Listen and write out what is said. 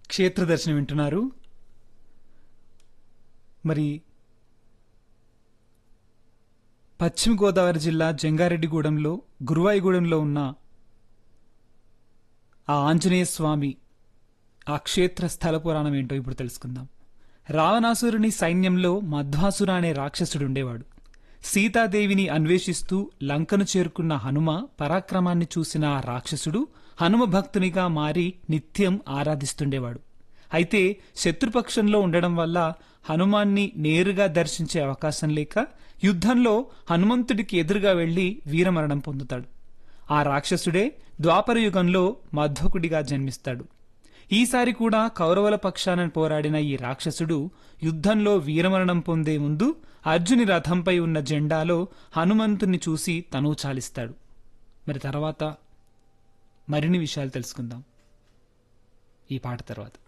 క్షేత్ర దర్శనం వింటున్నారు మరి పశ్చిమ గోదావరి జిల్లా జంగారెడ్డిగూడెంలో గురువాయిగూడెంలో ఉన్న ఆ ఆంజనేయ స్వామి ఆ క్షేత్ర స్థల పురాణం ఏంటో ఇప్పుడు తెలుసుకుందాం రావణాసురుని సైన్యంలో మధ్వాసుర అనే రాక్షసుడు ఉండేవాడు సీతాదేవిని అన్వేషిస్తూ లంకను చేరుకున్న హనుమ పరాక్రమాన్ని చూసిన ఆ రాక్షసుడు హనుమ భక్తునిగా మారి నిత్యం ఆరాధిస్తుండేవాడు అయితే శత్రుపక్షంలో ఉండడం వల్ల హనుమాన్ని నేరుగా దర్శించే అవకాశం లేక యుద్ధంలో హనుమంతుడికి ఎదురుగా వెళ్లి వీరమరణం పొందుతాడు ఆ రాక్షసుడే ద్వాపర యుగంలో మధ్వకుడిగా జన్మిస్తాడు ఈసారి కూడా కౌరవుల పక్షాన పోరాడిన ఈ రాక్షసుడు యుద్ధంలో వీరమరణం పొందే ముందు అర్జుని రథంపై ఉన్న జెండాలో హనుమంతుని చూసి తను చాలిస్తాడు మరి తర్వాత మరిన్ని విషయాలు తెలుసుకుందాం ఈ పాట తర్వాత